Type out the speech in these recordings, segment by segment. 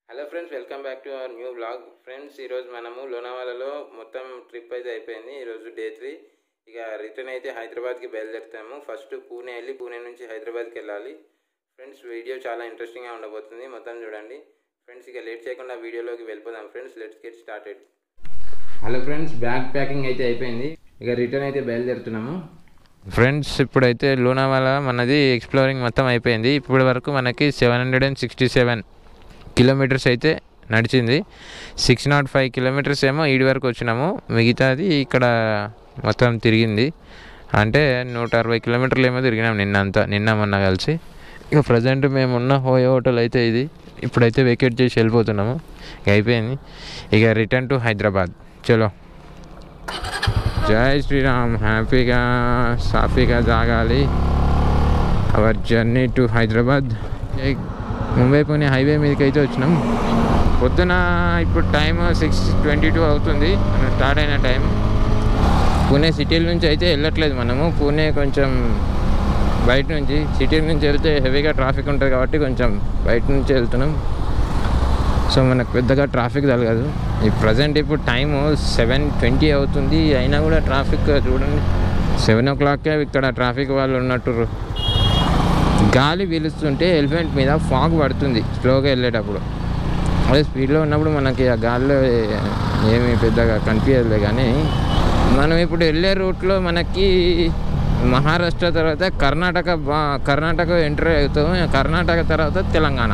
hello friends welcome back to our new blog friends ఈరోజు మనము లోనావాలలో మొత్తం ట్రిప్ అయితే అయిపోయింది ఈరోజు డే త్రీ ఇక రిటర్న్ అయితే హైదరాబాద్కి బయలుదేరుతాము ఫస్ట్ పూణే వెళ్ళి పూణే నుంచి హైదరాబాద్కి వెళ్ళాలి ఫ్రెండ్స్ వీడియో చాలా ఇంట్రెస్టింగ్గా ఉండబోతుంది మొత్తం చూడండి ఫ్రెండ్స్ ఇక లేట్ చేయకుండా వీడియోలోకి వెళ్ళిపోదాం friends let's get started hello friends bag packing అయితే అయిపోయింది ఇక రిటర్న్ అయితే బయలుదేరుతున్నాము ఫ్రెండ్స్ ఇప్పుడైతే లోనావాలా మనది ఎక్స్ప్లోరింగ్ మొత్తం అయిపోయింది ఇప్పటి వరకు మనకి seven hundred and sixty seven kilometres అయితే నడిచింది సిక్స్ నాట్ ఫైవ్ కిలోమీటర్స్ ఏమో ఈడి వరకు వచ్చినాము మిగతాది ఇక్కడ మొత్తం తిరిగింది అంటే నూట అరవై కిలోమీటర్లు ఏమో తిరిగినాం నిన్న అంతా నిన్న మొన్న కలిసి ఇక ప్రజెంట్ మేము ఉన్న హోయ్ హోటల్ అయితే ఇది ఇప్పుడైతే వెకేట్ చేసి వెళ్ళిపోతున్నాము ఇక అయిపోయింది ఇక రిటర్న్ టు హైదరాబాద్ చలో జై శ్రీరామ్ హ్యాపీగా సాఫీగా జాగాలి అవర్ జర్నీ టు హైదరాబాద్ జై ముంబై పుణే హైవే మీదకి అయితే వచ్చినాం పొద్దున ఇప్పుడు టైం సిక్స్ ట్వంటీ టూ అవుతుంది మనం స్టార్ట్ అయిన టైం పూణే సిటీల నుంచి అయితే వెళ్ళట్లేదు మనము పూణే కొంచెం బయట నుంచి సిటీ నుంచి వెళ్తే హెవీగా ట్రాఫిక్ ఉంటుంది కాబట్టి కొంచెం బయట నుంచి వెళ్తున్నాం సో మనకు పెద్దగా ట్రాఫిక్ తగలదు ఈ ప్రజెంట్ ఇప్పుడు టైము సెవెన్ ట్వంటీ అవుతుంది అయినా కూడా ట్రాఫిక్ చూడండి సెవెన్ ఓ క్లాక్కే ఇక్కడ ట్రాఫిక్ వాళ్ళు ఉన్నట్టు గాలి పీలుస్తుంటే ఎలిఫెంట్ మీద ఫాగ్ పడుతుంది స్లోగా వెళ్ళేటప్పుడు అదే స్పీడ్లో ఉన్నప్పుడు మనకి ఆ గాలిలో ఏమీ పెద్దగా కనిపించదులే కానీ మనం ఇప్పుడు వెళ్ళే రూట్లో మనకి మహారాష్ట్ర తర్వాత కర్ణాటక బా కర్ణాటక ఎంటర్ అవుతాం కర్ణాటక తర్వాత తెలంగాణ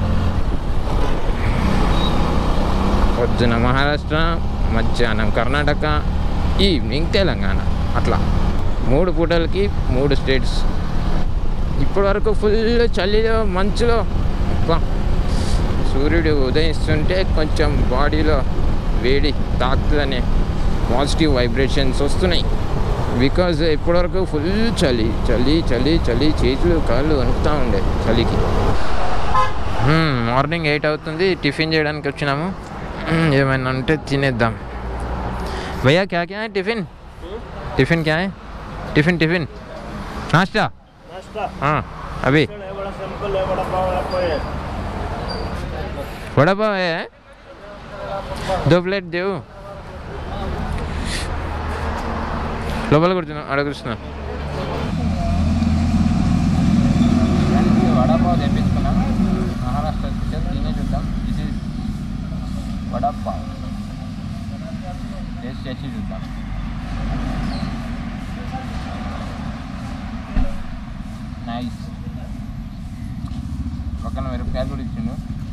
పొద్దున మహారాష్ట్ర మధ్యాహ్నం కర్ణాటక ఈవినింగ్ తెలంగాణ అట్లా మూడు పూటలకి మూడు స్టేట్స్ ఇప్పటి వరకు ఫుల్ చలిలో మంచులో అబ్బా, సూర్యుడు ఉదయిస్తుంటే కొంచెం బాడీలో వేడి తాకుతుందనే పాజిటివ్ వైబ్రేషన్స్ వస్తున్నాయి బికాజ్ ఇప్పటివరకు ఫుల్ చలి చలి చలి చలి చేతులు కాళ్ళు వణుకుతూ ఉండే చలికి మార్నింగ్ ఎయిట్ అవుతుంది టిఫిన్ చేయడానికి వచ్చినాము మ్మ్, ఏమైనా ఉంటే తినేద్దాం భయ్యా క్యా క్యా है టిఫిన్ టిఫిన్ क्या है टिफिन टिफिन नाश्ता नाश्ता हाँ अभी है बड़ा सिंपल है बड़ा पाव आपको है वड़ा पाव है दो ప్లేట్ దేవు లోపల కూర్చున్నా ఆడ కూర్చున్నా వడాపావ్ తెప్పించుకున్నాం మహారాష్ట్ర స్పెషల్ తినే చూద్దాం దిస్ ఇస్ వడాపావ్ టేస్ట్ చేసి చూద్దాం నైస్ పక్కన మిరపకాయలు కూడా ఇచ్చిండు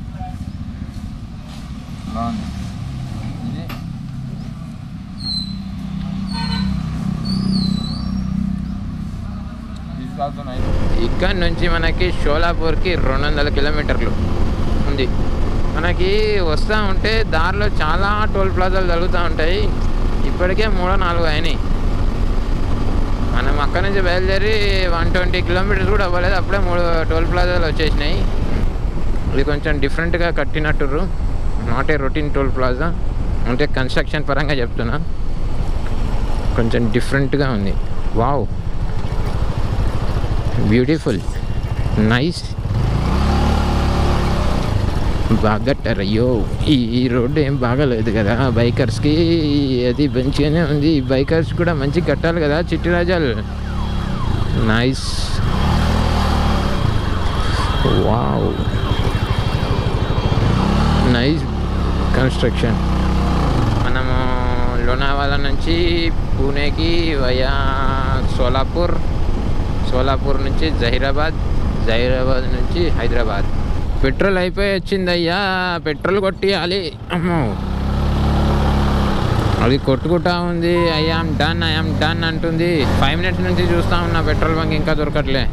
బాగుంది ఇది ఇక్కడ నుంచి మనకి షోలాపూర్కి రెండు వందల కిలోమీటర్లు ఉంది మనకి వస్తూ ఉంటే దారిలో చాలా టోల్ ప్లాజాలు జరుగుతూ ఉంటాయి ఇప్పటికే మూడో నాలుగు అయినాయి మనం అక్కడి నుంచి బయలుదేరి వన్ ట్వంటీ కిలోమీటర్స్ కూడా అవ్వలేదు అప్పుడే మూడు టోల్ ప్లాజాలు వచ్చేసినాయి ఇది కొంచెం డిఫరెంట్గా కట్టినట్టుర్రు not a routine toll plaza అంటే కన్స్ట్రక్షన్ పరంగా చెప్తున్నా కొంచెం డిఫరెంట్గా ఉంది వావ్ బ్యూటిఫుల్ నైస్ బాగట్టారు అయ్యో ఈ ఈ రోడ్డు ఏం బాగాలేదు కదా బైకర్స్కి అది మంచిగానే ఉంది బైకర్స్ కూడా మంచిగా కట్టాలి కదా చిట్టిరాజాలు నైస్ వావ్ నైస్ కన్స్ట్రక్షన్ మనము లోనావాలా నుంచి పూణేకి వయా సోలాపూర్ సోలాపూర్ నుంచి జహీరాబాద్ జహీరాబాద్ నుంచి హైదరాబాద్ పెట్రోల్ అయిపోయి వచ్చిందయ్యా పెట్రోల్ కొట్టియాలి అమ్మో అది కొట్టుకుంటా ఉంది ఐఆమ్ డన్ ఐఆమ్ డన్ అంటుంది ఫైవ్ మినిట్స్ నుంచి చూస్తా ఉన్నా పెట్రోల్ బంక్ ఇంకా దొరకట్లే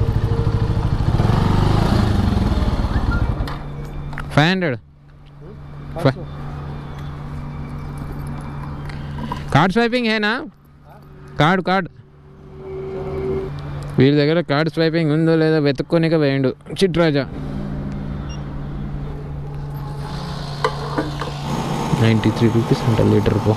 ఫైవ్ హండ్రెడ్ కార్డ్ స్వైపింగ్ హేనా కార్డ్ కార్డ్ వీళ్ళ దగ్గర కార్డ్ స్వైపింగ్ ఉందో లేదో వెతుక్కోనిక వేయండు చిట్రాజా నైంటీ త్రీ రూపీస్ అంట లీటర్ పో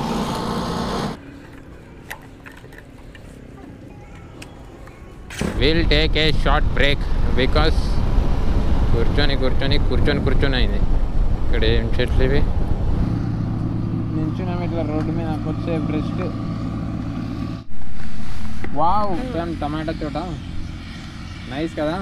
will take a short break because కూర్చొని కూర్చొని కూర్చొని కూర్చొని అయింది ఇక్కడ ఏం చెట్లు ఇవి నించున్నాం ఇట్లా రోడ్డు మీద కొద్దిసేపు రెస్ట్ వావ్ సేమ్ టమాటా తోట నైస్ కదా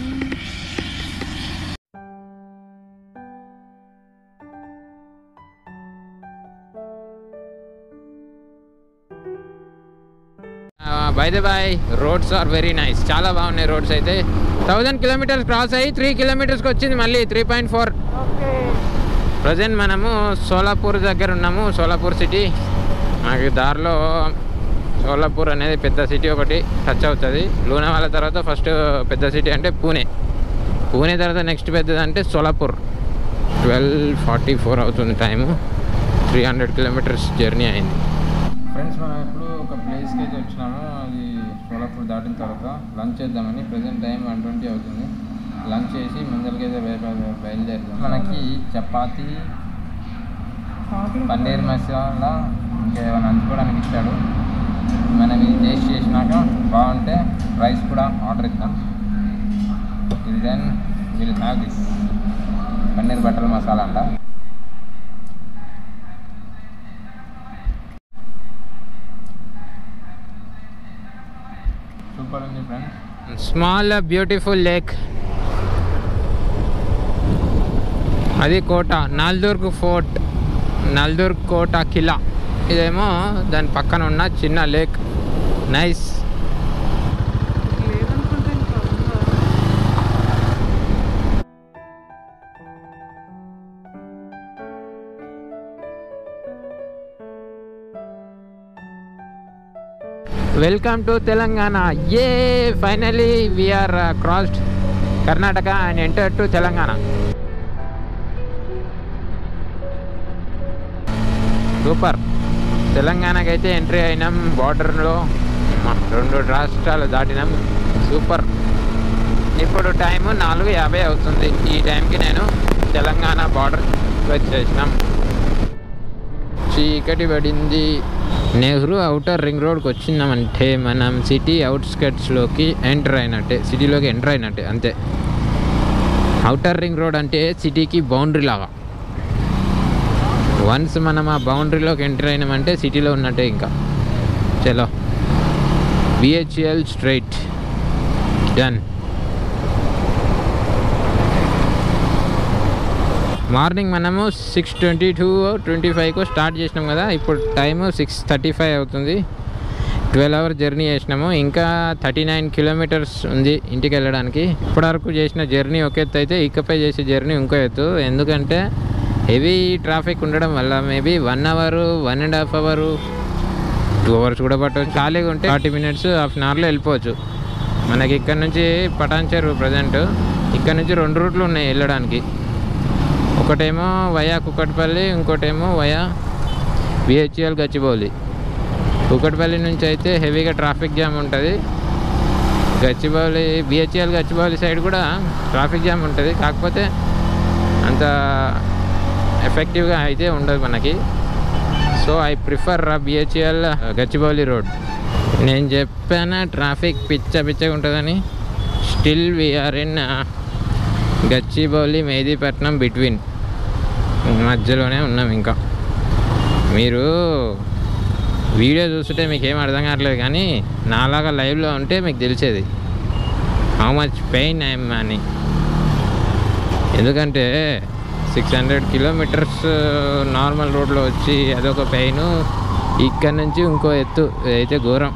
by the way roads are very nice చాలా బాగున్నాయి రోడ్స్ అయితే థౌజండ్ కిలోమీటర్స్ క్రాస్ అయ్యి త్రీ కిలోమీటర్స్కి వచ్చింది మళ్ళీ త్రీ పాయింట్ ఫోర్ ప్రజెంట్ మనము సోలాపూర్ దగ్గర ఉన్నాము సోలాపూర్ సిటీ మనకి దారిలో సోలాపూర్ అనేది పెద్ద సిటీ ఒకటి టచ్ అవుతుంది లూనావాల తర్వాత ఫస్ట్ పెద్ద సిటీ అంటే పూణే పూణే తర్వాత నెక్స్ట్ పెద్దది అంటే సోలాపూర్ ట్వెల్వ్ ఫార్టీ ఫోర్ అవుతుంది time three hundred kilometres journey అయింది ఫ్రెండ్స్ మనం ఇప్పుడు ఒక ప్లేస్కి అయితే వచ్చినాము అది సోలాపూర్ దాటిన తర్వాత లంచ్ చేద్దామని ప్రజెంట్ టైం వన్ ట్వంటీ అవుతుంది లంచ్ చేసి ముందరికైతే బయ- బయలుదేరుదాం మనకి చపాతి పన్నీర్ మసాలా ఇంకేమైనా నంచుకోవడానికి ఇచ్చాడు మనం ఇది టేస్ట్ చేసినాక బాగుంటే రైస్ కూడా ఆర్డర్ ఇద్దాం ఇది then will have this paneer butter masala అంట సూపర్ ఉంది ఫ్రెండ్ స్మాల్ బ్యూటిఫుల్ లేక్ అది కోట నల్దుర్గ్ ఫోర్ట్ నల్దుర్గ్ కోట కిలా ఇదేమో దాని పక్కన ఉన్న చిన్న lake nice welcome to Telangana ఏ finally we are crossed Karnataka and enter to Telangana super తెలంగాణకి అయితే ఎంట్రీ అయినాం బార్డర్లో రెండు రాష్ట్రాలు దాటినాం సూపర్ ఇప్పుడు టైము నాలుగు యాభై అవుతుంది ఈ టైంకి నేను తెలంగాణ బార్డర్ వచ్చేసినాం చీకటి పడింది నెహ్రూ అవుటర్ రింగ్ రోడ్కి వచ్చినామంటే మనం సిటీ అవుట్స్కట్స్లోకి ఎంటర్ అయినట్టే సిటీలోకి ఎంటర్ అయినట్టే అంతే అవుటర్ రింగ్ రోడ్ అంటే సిటీకి బౌండరీ లాగా వన్స్ మనం ఆ బౌండరీలోకి ఎంటర్ అయినామంటే సిటీలో ఉన్నట్టే ఇంకా చలో బిహెచ్ఎల్ స్ట్రైట్ డన్ మార్నింగ్ మనము సిక్స్ ట్వంటీ టూ ట్వంటీ ఫైవ్కు స్టార్ట్ చేసినాం కదా ఇప్పుడు టైము సిక్స్ థర్టీ ఫైవ్ అవుతుంది ట్వెల్వ్ అవర్ జర్నీ చేసినాము ఇంకా థర్టీ నైన్ కిలోమీటర్స్ ఉంది ఇంటికి వెళ్ళడానికి ఇప్పటివరకు చేసిన జర్నీ ఒక ఎత్తు అయితే ఇకపై చేసే జర్నీ ఇంకో ఎత్తు ఎందుకంటే హెవీ ట్రాఫిక్ ఉండడం వల్ల maybe one hour one and half hour two hours కూడా పట్టవచ్చు ఖాళీగా ఉంటే ఫార్టీ మినిట్స్ హాఫ్ అన్ అవర్లో వెళ్ళిపోవచ్చు మనకి ఇక్కడ నుంచి పటాన్ చెరువు ప్రజెంట్ ఇక్కడ నుంచి రెండు రూట్లు ఉన్నాయి వెళ్ళడానికి ఒకటేమో వయా కుక్కటిపల్లి ఇంకోటేమో వయా బిహెచ్ఎల్ గచ్చిబౌలి కుక్కటిపల్లి నుంచి అయితే హెవీగా ట్రాఫిక్ జామ్ ఉంటుంది గచ్చిబౌలి బిహెచ్ఎల్ గచ్చిబౌలి సైడ్ కూడా ట్రాఫిక్ జామ్ ఉంటుంది కాకపోతే అంత ఎఫెక్టివ్గా అయితే ఉండదు మనకి so I prefer BHEL Gachibowli road నేను చెప్పాను ట్రాఫిక్ పిచ్చ పిచ్చగా ఉంటుందని still we are in Gachibowli Mehdipatnam between మధ్యలోనే ఉన్నాం ఇంకా మీరు వీడియో చూస్తుంటే మీకు ఏం అర్థం కావట్లేదు కానీ నాలాగా లైవ్లో ఉంటే మీకు తెలిసేది హౌ మచ్ పెయిన్ ఐఎమ్ అని ఎందుకంటే సిక్స్ హండ్రెడ్ కిలోమీటర్స్ నార్మల్ రోడ్లో వచ్చి అదొక పెయిన్ ఇక్కడ నుంచి ఇంకో ఎత్తు అయితే ఘోరం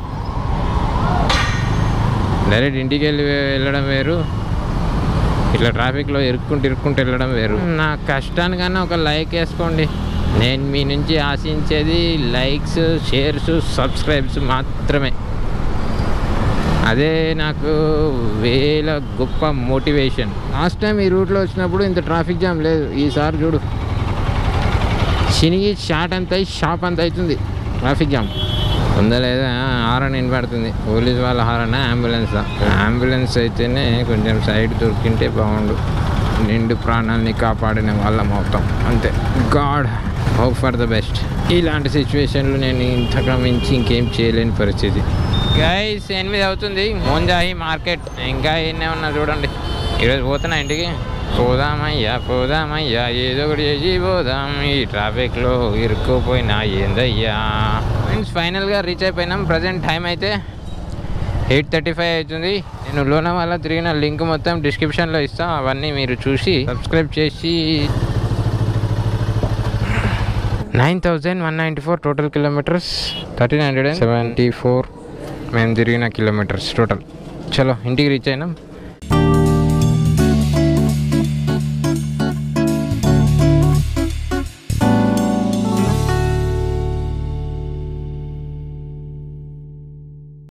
డైరెక్ట్ ఇంటికి వెళ్ళి వెళ్ళడం వేరు ఇట్లా ట్రాఫిక్లో ఇరుక్కుంటూ ఇరుక్కుంటూ వెళ్ళడం వేరు నా కష్టానికన్నా ఒక లైక్ వేసుకోండి నేను మీ నుంచి ఆశించేది లైక్స్ షేర్స్ సబ్స్క్రైబ్స్ మాత్రమే అదే నాకు వేల గొప్ప మోటివేషన్ లాస్ట్ టైం ఈ రూట్లో వచ్చినప్పుడు ఇంత ట్రాఫిక్ జామ్ లేదు ఈసారి చూడు చినిగి షాట్ అంత అయి షాప్ అంత అవుతుంది ట్రాఫిక్ జామ్ ఉందా లేదా హారన్ వినపడుతుంది పోలీస్ వాళ్ళ హారన్ అంబులెన్స్ అంబులెన్స్ అయితేనే కొంచెం సైడ్ దొరికింటే బాగుండు నిండు ప్రాణాలని కాపాడిన వాళ్ళం అవుతాం అంతే God hope for the best ఇలాంటి సిచ్యువేషన్లు నేను ఇంతగా మించి ఇంకేం చేయలేని పరిస్థితి గైస్ ఎనిమిది అవుతుంది మోంజాయి మార్కెట్ ఇంకా ఎన్నే ఉన్నా చూడండి ఈరోజు పోతున్నా ఇంటికి పోదామయ్యా పోదామయ్యా ఏదో ఒకటి చేసి పోదాం ఈ ట్రాఫిక్లో ఇరుక్కుపోయినా ఏందయ్యా ఫ్రెండ్స్ ఫైనల్గా రీచ్ అయిపోయినాం ప్రజెంట్ టైం అయితే ఎయిట్ థర్టీ ఫైవ్ అవుతుంది నేను లోనావాలా తిరిగిన లింక్ మొత్తం డిస్క్రిప్షన్లో ఇస్తాను అవన్నీ మీరు చూసి సబ్స్క్రైబ్ చేసి nine thousand one ninety four total kilometres thirteen hundred and seventy four మేము తిరిగిన కిలోమీటర్స్ టోటల్ చలో ఇంటికి రీచ్ అయినాం